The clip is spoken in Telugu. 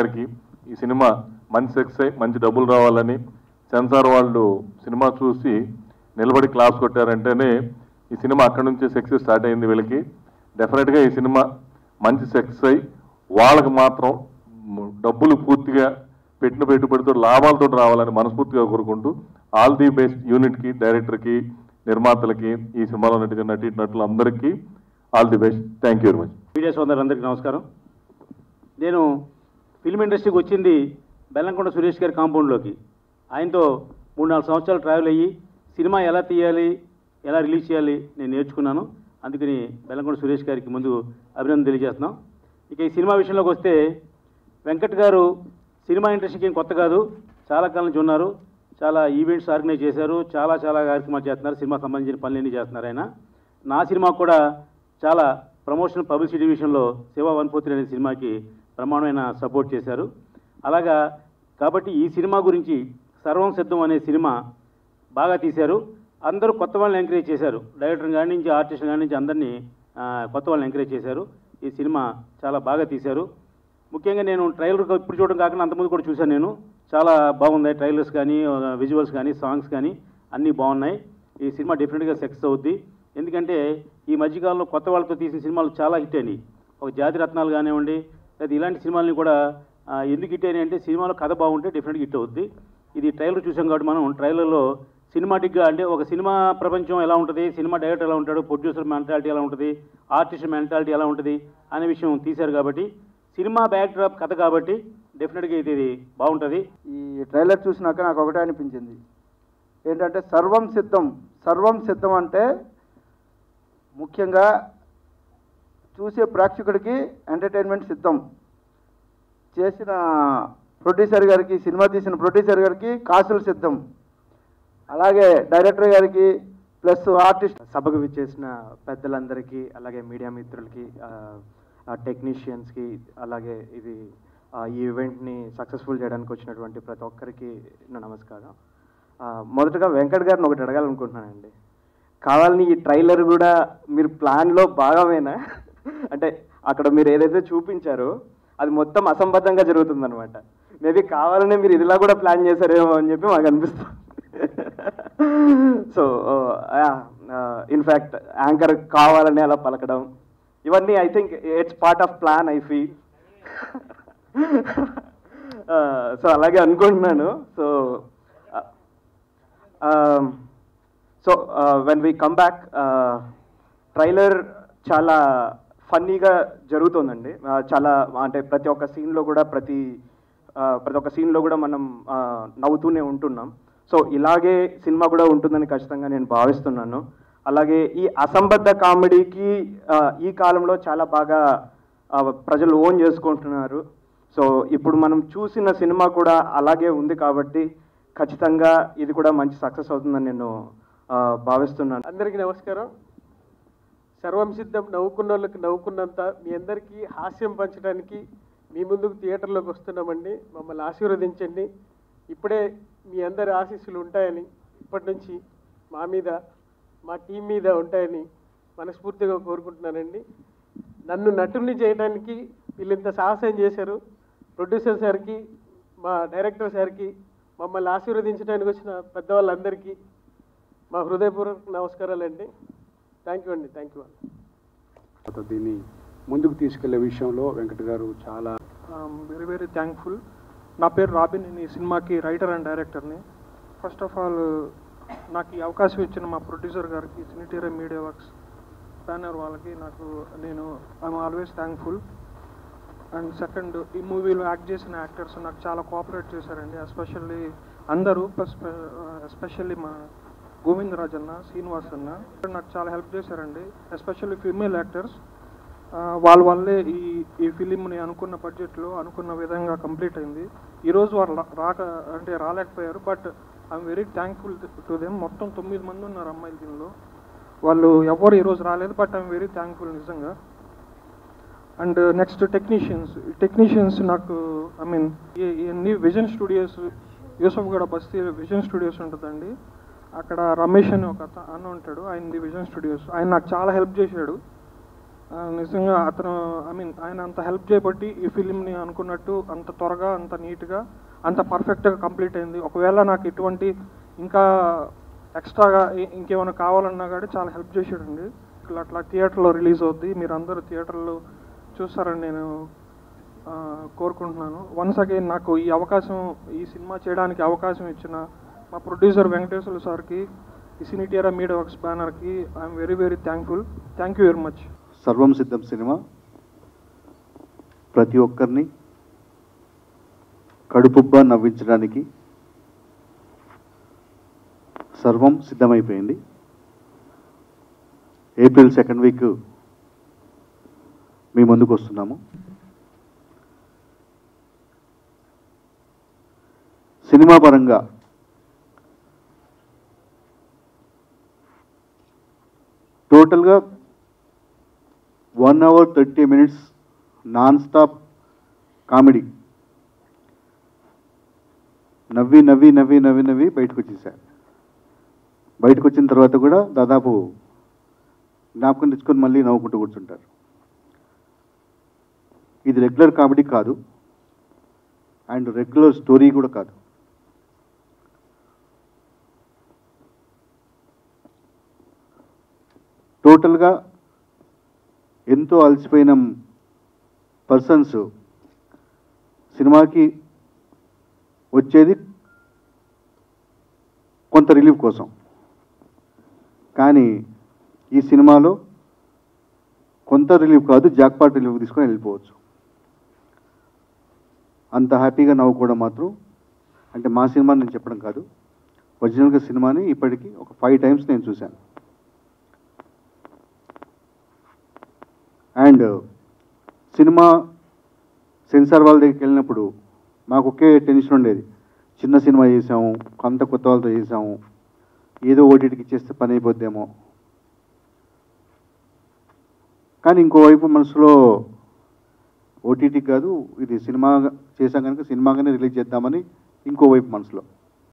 గారికి ఈ సినిమా మంచి సక్సెస్ అయి మంచి డబ్బులు రావాలని సెన్సార్ వాళ్ళు సినిమా చూసి నిలబడి క్లాస్ కొట్టారంటేనే ఈ సినిమా అక్కడి నుంచే సక్సెస్ స్టార్ట్ అయింది వీళ్ళకి డెఫినెట్గా ఈ సినిమా మంచి సక్సెస్ అయి వాళ్ళకి మాత్రం మ్, డబ్బులు పూర్తిగా పెట్టిన పెట్టుబడితో లాభాలతో రావాలని మనస్ఫూర్తిగా కోరుకుంటూ ఆల్ ది బెస్ట్ యూనిట్కి డైరెక్టర్కి నిర్మాతలకి ఈ సినిమాలో నటించిన నటి నటులు అందరికీ all the best thank you very much media సోదరులందరికీ నమస్కారం నేను ఫిల్మ్ ఇండస్ట్రీకి వచ్చింది బెల్లంకొండ సురేష్ గారి కాంపౌండ్లోకి ఆయనతో మూడు నాలుగు సంవత్సరాలు ట్రావెల్ అయ్యి సినిమా ఎలా తీయాలి ఎలా రిలీజ్ చేయాలి నేను నేర్చుకున్నాను అందుకని బెల్లంకొండ సురేష్ గారికి ముందు అభినందన తెలియజేస్తున్నాం ఇక ఈ సినిమా విషయంలోకి వస్తే వెంకట్ గారు సినిమా ఇండస్ట్రీకి ఏం కొత్త కాదు చాలా కాలం నుంచి ఉన్నారు చాలా ఈవెంట్స్ ఆర్గనైజ్ చేశారు చాలా చాలా కార్యక్రమాలు చేస్తున్నారు సినిమా సంబంధించిన పనులన్నీ చేస్తున్నారు ఆయన నా సినిమా కూడా చాలా ప్రమోషన్ పబ్లిసిటీ విషయంలో శివ వన్ ఫోర్ త్రీ అనే సినిమాకి ప్రమాణమైన సపోర్ట్ చేశారు అలాగా కాబట్టి ఈ సినిమా గురించి సర్వం సిద్ధం అనే సినిమా బాగా తీశారు అందరూ కొత్త వాళ్ళని ఎంకరేజ్ చేశారు డైరెక్టర్ కాడి నుంచి ఆర్టిస్ట్ కాడి నుంచి అందరినీ ఆ, కొత్త వాళ్ళని ఎంకరేజ్ చేశారు ఈ సినిమా చాలా బాగా తీశారు ముఖ్యంగా నేను ట్రైలర్ ఇప్పుడు చూడడం కాకుండా అంతకుముందు కూడా చూశాను నేను చాలా బాగుంది ట్రైలర్స్ కానీ విజువల్స్ కానీ సాంగ్స్ కానీ అన్నీ బాగున్నాయి ఈ సినిమా డెఫినెట్గా సక్సెస్ అవుద్ది ఎందుకంటే ఈ మధ్యకాలంలో కొత్త వాళ్ళతో తీసిన సినిమాలు చాలా హిట్ అయినాయి ఒక జాతి రత్నాలు కానివ్వండి లేదా ఇలాంటి సినిమాలని కూడా ఆ, ఎందుకు హిట్ అయినాయి అంటే సినిమాలో కథ బాగుంటే డెఫినెట్గా హిట్ అవుద్ది ఇది ట్రైలర్ చూసాం కాబట్టి మనం ట్రైలర్లో సినిమాటిక్గా అంటే ఒక సినిమా ప్రపంచం ఎలా ఉంటుంది సినిమా డైరెక్టర్ ఎలా ఉంటాడు ప్రొడ్యూసర్ మెంటాలిటీ ఎలా ఉంటుంది ఆర్టిస్ట్ మెంటాలిటీ ఎలా ఉంటుంది అనే విషయం తీశారు కాబట్టి సినిమా బ్యాక్ డ్రాప్ కథ కాబట్టి డెఫినెట్గా ఇది ఇది బాగుంటుంది ఈ ట్రైలర్ చూసినాక నాకు ఒకటే అనిపించింది ఏంటంటే సర్వం సిద్ధం సర్వం సిద్ధం అంటే ముఖ్యంగా చూసే ప్రేక్షకుడికి ఎంటర్టైన్మెంట్ సిద్ధం చేసిన ప్రొడ్యూసర్ గారికి సినిమా తీసిన ప్రొడ్యూసర్ గారికి కాసులు సిద్ధం అలాగే డైరెక్టర్ గారికి ప్లస్ ఆర్టిస్ట్ సభకు విచ్చేసిన పెద్దలందరికీ అలాగే మీడియా మిత్రులకి టెక్నీషియన్స్కి అలాగే ఇది ఆ, ఈ ఈవెంట్ని సక్సెస్ఫుల్ చేయడానికి వచ్చినటువంటి ప్రతి ఒక్కరికి నా నమస్కారం ఆ, మొదటగా వెంకట్ గారిని ఒకటి అడగాలనుకుంటున్నానండి కావాలని ఈ ట్రైలర్ కూడా మీరు ప్లాన్లో భాగమేనా అంటే అక్కడ మీరు ఏదైతే చూపించారో అది మొత్తం అసంబద్ధంగా జరుగుతుందన్నమాట మేబీ కావాలనే మీరు ఇదిలా కూడా ప్లాన్ చేశారేమో అని చెప్పి మాకు అనిపిస్తుంది సో ఇన్ఫ్యాక్ట్ యాంకర్ కావాలని అలా పలకడం ఇవన్నీ I think it's part of plan I feel so అలాగే అనుకుంటున్నాను so so when we come back trailer చాలా ఫన్నీగా జరుగుతుందండి Uh, చాలా అంటే ప్రతి ఒక్క సీన్లో కూడా ప్రతి uh, ప్రతి ఒక్క సీన్లో కూడా మనం uh, నవ్వుతూనే ఉంటున్నాం సో ఇలాగే సినిమా కూడా ఉంటుందని ఖచ్చితంగా నేను భావిస్తున్నాను అలాగే ఈ అసంబద్ధ కామెడీకి ఈ కాలంలో చాలా బాగా ఆ, ప్రజలు ఓన్ చేసుకుంటున్నారు సో ఇప్పుడు మనం చూసిన సినిమా కూడా అలాగే ఉంది కాబట్టి ఖచ్చితంగా ఇది కూడా మంచి సక్సెస్ అవుతుందని నేను ఆ, భావిస్తున్నాను అందరికీ నమస్కారం సర్వం సిద్ధం నవ్వుకున్న వాళ్ళకి నవ్వుకున్నంత మీ అందరికీ హాస్యం పంచడానికి మీ ముందుకు థియేటర్లోకి వస్తున్నామండి మమ్మల్ని ఆశీర్వదించండి ఇప్పుడే మీ అందరి ఆశీస్సులు ఉంటాయని ఇప్పటి నుంచి మా మీద మా టీం మీద ఉంటాయని మనస్ఫూర్తిగా కోరుకుంటున్నానండి నన్ను నటుల్ని చేయడానికి వీళ్ళింత సాహసం చేశారు ప్రొడ్యూసర్ సార్కి మా డైరెక్టర్ సార్కి మమ్మల్ని ఆశీర్వదించడానికి వచ్చిన పెద్దవాళ్ళందరికీ మా హృదయపూర్వక నమస్కారాలండి థ్యాంక్ యూ అండి థ్యాంక్ యూ అండి తర్వాత దీన్ని ముందుకు తీసుకెళ్లే విషయంలో వెంకట గారు చాలా వెరీ వెరీ థ్యాంక్ఫుల్ నా పేరు రాబిన్ నేను ఈ సినిమాకి రైటర్ అండ్ డైరెక్టర్ని ఫస్ట్ ఆఫ్ ఆల్ నాకు ఈ అవకాశం ఇచ్చిన మా ప్రొడ్యూసర్ గారికి సినిటీరియర్ మీడియా వర్క్స్ బ్యానర్ వాళ్ళకి నాకు నేను I'm always thankful and second ఈ మూవీలో యాక్ట్ చేసిన యాక్టర్స్ నాకు చాలా కోఆపరేట్ చేశారండి ఎస్పెషల్లీ అందరూ ప్లస్ ఎస్పెషల్లీ మా గోవిందరాజ్ అన్న శ్రీనివాస్ అన్న నాకు చాలా హెల్ప్ చేశారండి ఎస్పెషల్లీ ఫీమేల్ యాక్టర్స్ వాళ్ళ వల్లే ఈ ఈ ఫిలింని అనుకున్న బడ్జెట్లో అనుకున్న విధంగా కంప్లీట్ అయింది ఈరోజు వాళ్ళు రా- రాక అంటే రాలేకపోయారు but I'm very thankful to them మొత్తం తొమ్మిది మంది ఉన్నారు అమ్మాయిలు దీనిలో వాళ్ళు ఎవరు ఈరోజు రాలేదు బట్ ఐఎమ్ వెరీ థ్యాంక్ఫుల్ నిజంగా అండ్ నెక్స్ట్ టెక్నీషియన్స్ టెక్నీషియన్స్ నాకు ఐ మీన్ ఇవన్నీ విజన్ స్టూడియోస్ యూసఫ్గూడ బస్తీ విజన్ స్టూడియోస్ ఉంటుందండి అక్కడ రమేష్ అని ఒక అత- అన్న ఉంటాడు ఆయనది విజన్ స్టూడియోస్ ఆయన నాకు చాలా హెల్ప్ చేశాడు ఆ, నిజంగా అతను ఐ మీన్ ఆయన అంత హెల్ప్ చేయబట్టి ఈ ఫిలింని అనుకున్నట్టు అంత త్వరగా అంత నీట్గా అంత పర్ఫెక్ట్గా కంప్లీట్ అయింది ఒకవేళ నాకు ఇటువంటి ఇంకా ఎక్స్ట్రాగా ఇ- ఇంకేమైనా కావాలన్నా కానీ చాలా హెల్ప్ చేసాడండి ఇట్లా అట్లా థియేటర్లో రిలీజ్ అవుద్ది మీరు అందరూ థియేటర్లో చూస్తారని నేను ఆ, కోరుకుంటున్నాను వన్స్ అగైన్ నాకు ఈ అవకాశం ఈ సినిమా చేయడానికి అవకాశం ఇచ్చిన మా ప్రొడ్యూసర్ వెంకటేశ్వర సార్కి ఈ సినిటియరా మీడియా వర్క్స్ బ్యానర్కి I'm very very thankful thank you very much Sarvam Siddham సినిమా ప్రతి ఒక్కరిని కడుపుబ్బా నవ్వించడానికి సర్వం సిద్ధమైపోయింది ఏప్రిల్ సెకండ్ వీక్ మీ ముందుకు వస్తున్నాము సినిమా పరంగా టోటల్గా one hour thirty minutes non stop comedy నవ్వి నవ్వి నవ్వి నవ్వి నవ్వి బయటకు వచ్చేసారు బయటకు వచ్చిన తర్వాత కూడా దాదాపు జ్ఞాపకం తెచ్చుకొని మళ్ళీ నవ్వుకుంటూ కూర్చుంటారు ఇది రెగ్యులర్ కామెడీ కాదు అండ్ రెగ్యులర్ స్టోరీ కూడా కాదు టోటల్గా ఎంతో అలసిపోయిన పర్సన్స్ సినిమాకి వచ్చేది కొంత రిలీఫ్ కోసం కానీ ఈ సినిమాలో కొంత రిలీఫ్ కాదు జాక్పాట్ రిలీఫ్ తీసుకొని వెళ్ళిపోవచ్చు అంత హ్యాపీగా నవ్వుకోవడం మాత్రం అంటే మా సినిమా నేను చెప్పడం కాదు ఒరిజినల్గా సినిమాని ఇప్పటికీ ఒక ఫైవ్ టైమ్స్ నేను చూశాను అండ్ సినిమా సెన్సార్ వాళ్ళ దగ్గరికి వెళ్ళినప్పుడు మాకు ఒకే టెన్షన్ ఉండేది చిన్న సినిమా చేసాము కొంత కొత్త వాళ్ళతో చేసాము ఏదో ఓటీటీకి ఇచ్చేస్తే పని అయిపోద్దేమో కానీ ఇంకోవైపు మనసులో ఓటీటీ కాదు ఇది సినిమా చేసాం కనుక సినిమాగానే రిలీజ్ చేద్దామని ఇంకోవైపు మనసులో